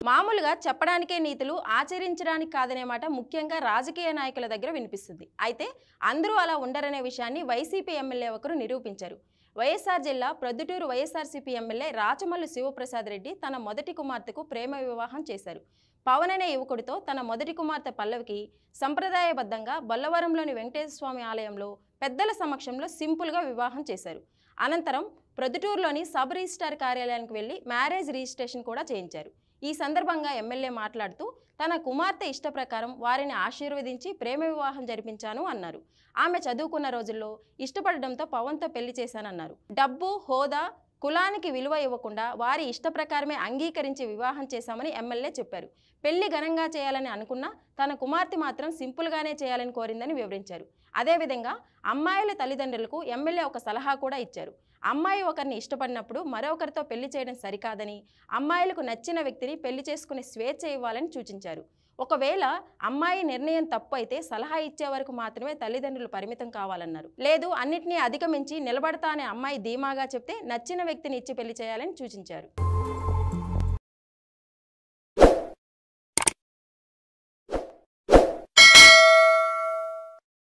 మామూలుగా చెప్పడానికే నీతులు ఆచరించడానికి కాదనే మాట ముఖ్యంగా రాజకీయ నాయకుల దగ్గర వినిపిస్తుంది అయితే అందరూ అలా ఉండరనే విషయాన్ని వైసీపీ ఎమ్మెల్యే ఒకరు నిరూపించారు వైఎస్ఆర్ జిల్లా ప్రొద్దుటూరు వైఎస్ఆర్సీపీ ఎమ్మెల్యే రాచమల్లు శివప్రసాద్ రెడ్డి తన మొదటి కుమార్తెకు ప్రేమ వివాహం చేశారు పవన్ అనే యువకుడితో తన మొదటి కుమార్తె పల్లవికి సంప్రదాయబద్ధంగా బల్లవరంలోని వెంకటేశ్వర స్వామి ఆలయంలో పెద్దల సమక్షంలో సింపుల్గా వివాహం చేశారు అనంతరం ప్రొద్దుటూరులోని సబ్ రిజిస్ట్రార్ కార్యాలయానికి వెళ్లి మ్యారేజ్ రిజిస్ట్రేషన్ కూడా చేయించారు ఈ సందర్భంగా ఎమ్మెల్యే మాట్లాడుతూ తన కుమార్తె ఇష్ట ప్రకారం వారిని ఆశీర్వదించి ప్రేమ వివాహం జరిపించాను అన్నారు ఆమె చదువుకున్న రోజుల్లో ఇష్టపడడంతో పవన్తో పెళ్లి చేశానన్నారు డబ్బు హోదా కులానికి విలువ ఇవ్వకుండా వారి ఇష్ట ప్రకారమే అంగీకరించి వివాహం చేశామని ఎమ్మెల్యే చెప్పారు పెళ్లి ఘనంగా చేయాలని అనుకున్నా తన కుమార్తె మాత్రం సింపుల్గానే చేయాలని కోరిందని వివరించారు అదేవిధంగా అమ్మాయిల తల్లిదండ్రులకు ఎమ్మెల్యే ఒక సలహా కూడా ఇచ్చారు అమ్మాయి ఒకరిని ఇష్టపడినప్పుడు మరొకరితో పెళ్లి చేయడం సరికాదని అమ్మాయిలకు నచ్చిన వ్యక్తిని పెళ్లి చేసుకునే స్వేచ్ఛ ఇవ్వాలని సూచించారు ఒకవేళ అమ్మాయి నిర్ణయం తప్పు అయితే సలహా ఇచ్చే వరకు మాత్రమే తల్లిదండ్రులు పరిమితం కావాలన్నారు లేదు అన్నిటినీ అధిగమించి నిలబడతా అనే అమ్మాయి ధీమాగా చెప్తే నచ్చిన వ్యక్తిని ఇచ్చి పెళ్లి చేయాలని సూచించారు